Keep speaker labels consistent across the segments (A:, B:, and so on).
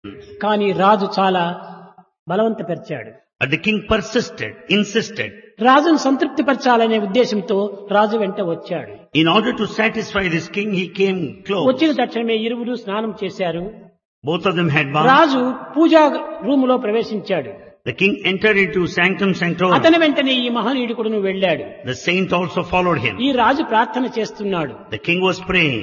A: కానీ రాజు చాలా బలవంతపరిచాడు
B: But the king persisted, insisted.
A: రాజును సంతృప్తిపరచాలనే ఉద్దేశంతో రాజు వెంట వచ్చాడు
B: In order to satisfy this king, he came close.
A: వచ్చిన తక్షణమే ఇరువురు స్నానం చేశారు
B: Both of them had bath.
A: రాజు పూజా రూములో ప్రవేశించాడు
B: The king entered into sanctum sanctorum.
A: అతని వెంటనే ఈ మహనీయుడు కూడా వెళ్ళాడు
B: The saint also followed him.
A: ఈ రాజు ప్రార్థన చేస్తున్నాడు
B: The king was praying,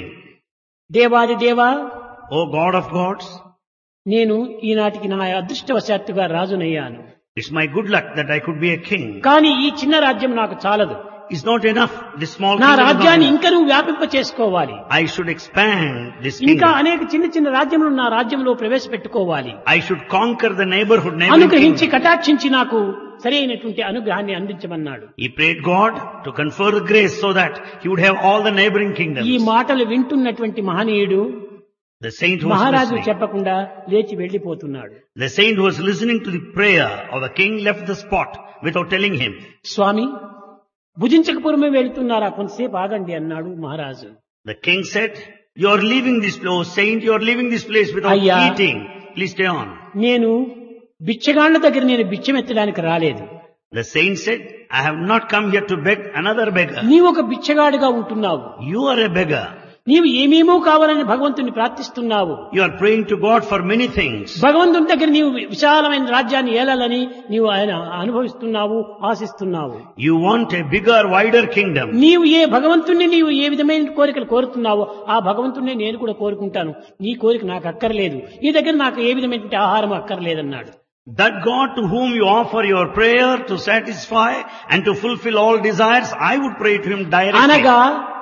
A: దేవాది దేవా
B: O God of gods,
A: నేను ఈనాటికి నా అదృష్టవశాత్తుగా రాజునయ్యాను
B: it's my good luck that I could be a king.
A: కానీ ఈ చిన్న రాజ్యం నాకు చాలదు
B: It's not enough. This small
A: నా
B: kingdom is not
A: రాజ్యాన్ని
B: enough.
A: ఇంకా నువ్వు వ్యాపింప చేసుకోవాలి
B: I should expand this
A: ఇంకా
B: kingdom.
A: అనేక చిన్న చిన్న రాజ్యములు నా రాజ్యంలో ప్రవేశపెట్టుకోవాలి
B: I should conquer the neighborhood, neighboring
A: అనుగ్రహించి
B: kingdom.
A: కటాక్షించి నాకు సరైనటువంటి అనుగ్రహాన్ని అందించమన్నాడు
B: He prayed God to confer the grace so that he would have all the neighboring
A: ఈ
B: kingdoms.
A: మాటలు వింటున్నటువంటి మహనీయుడు
B: The saint was
A: మహారాజు
B: listening.
A: చెప్పకుండా లేచి వెళ్లిపోతున్నాడు
B: The saint was listening to the prayer of the king left the spot without telling him.
A: స్వామి భుజించకపురమే వెళుతున్నారా కొంతసేపు ఆగండి అన్నాడు మహారాజు
B: The king said, you are leaving this place, saint, you are leaving this place without
A: అయ్యా.
B: eating. Please stay on.
A: నేను బిచ్చగాళ్ల దగ్గర నేను బిచ్చమెత్తడానికి రాలేదు
B: The saint said, I have not come here to beg another beggar.
A: నీవు ఒక బిచ్చగాడిగా ఉంటున్నావు
B: You are a beggar.
A: నీవు ఏమేమో కావాలని భగవంతుని ప్రార్థిస్తున్నావు
B: You are praying to God for many things.
A: భగవంతుని దగ్గర నీవు విశాలమైన రాజ్యాన్ని ఏలాలని నీవు ఆయన అనుభవిస్తున్నావు ఆశిస్తున్నావు
B: You want a bigger, wider kingdom.
A: నీవు ఏ భగవంతుణ్ణి నీవు ఏ విధమైన కోరికలు కోరుతున్నావో ఆ భగవంతుణ్ణి నేను కూడా కోరుకుంటాను నీ కోరిక నాకు అక్కర్లేదు నీ దగ్గర నాకు ఏ విధమైనటువంటి ఆహారం అక్కర్లేదన్నాడు
B: That God to whom you offer your prayer to satisfy and to fulfill all desires, I would pray to him directly.
A: అనగా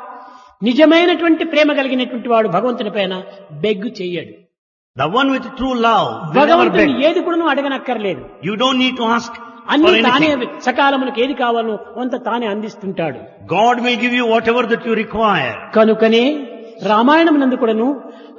A: నిజమైనటువంటి ప్రేమ కలిగినటువంటి వాడు భగవంతుని పైన బెగ్గు చెయ్యడు
B: The one with true love will never
A: భగవంతుని
B: beg.
A: ఏది కూడా అడగనక్కర్లేదు
B: You don't need to ask for
A: అన్ని తానే
B: anything.
A: సకాలములకు ఏది కావాలో కొంత తానే అందిస్తుంటాడు
B: God will give you whatever that you require.
A: కనుకనే రామాయణం నందు కూడాను